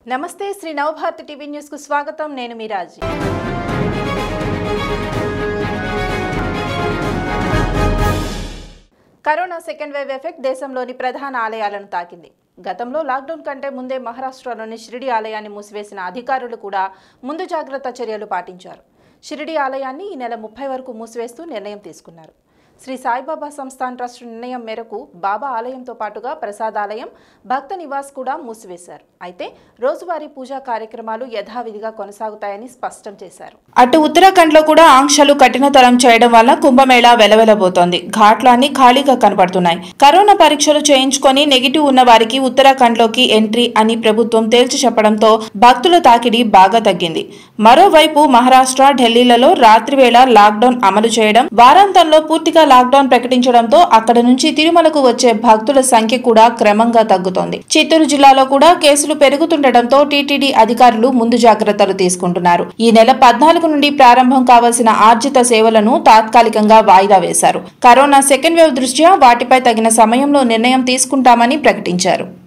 నమస్తే Shri Navabharati TV news కు స్వాగతం నేను Meeraji corona second wave effect దేశంలోని ప్రధాన ఆలయాలను తాకింది గతంలో లాక్డౌన్ కంటే ముందే మహారాష్ట్రలోని షిరిడి ఆలయాన్ని మూసివేసిన అధికారులు కూడా ముందు జాగ్రత్త చర్యలు పాటించారు షిరిడి ఆలయాన్ని ఈ నెల ముప్పై వరకు మూసివేస్తూ నిర్ణయం తీసుకున్నారు శ్రీ సాయిబాబా సంస్థాన్ ట్రస్ట్ నిర్ణయం మేరకు బాబా ఆలయంతో పాటుగా ప్రసాదాలయం భక్త నివాస్ కూడా మూసివేశారు అయితే రోజువారీ పూజా కార్యక్రమాలు యథావిధిగా కొనసాగుతాయని స్పష్టం చేశారు అటు ఉత్తరాఖండ్ లో కూడా ఆంక్షలు కఠినతరం చేయడం వల్ల కుంభమేళా వెలవెలబోతోంది ఘాట్లు అన్ని ఖాళీగా కనపడుతున్నాయి కరోనా పరీక్షలు చేయించుకొని నెగిటివ్ ఉన్న వారికి ఉత్తరాఖండ్ లోకి ఎంట్రీ అని ప్రభుత్వం తేల్చి చెప్పడంతో భక్తుల తాకిడి బాగా తగ్గింది మరోవైపు మహారాష్ట్ర ఢిల్లీలలో రాత్రివేళ లాక్డౌన్ అమలు చేయడం వారాంతంలో పూర్తిగా లాక్డౌన్ ప్రకటించడంతో అక్కడ నుంచి తిరుమలకు వచ్చే భక్తుల సంఖ్య కూడా క్రమంగా తగ్గుతోంది చిత్తూరు జిల్లాలో కూడా కేసులు పెరుగుతుండటంతో టీటీడీ అధికారులు ముందు జాగ్రత్తలు తీసుకుంటున్నారు ఈ నెల పద్నాలుగు నుండి ప్రారంభం కావాల్సిన ఆర్జిత సేవలను తాత్కాలికంగా వాయిదా వేశారు కరోనా సెకండ్ వేవ్ దృష్ట్యా వాటిపై తగిన సమయంలో నిర్ణయం తీసుకుంటామని ప్రకటించారు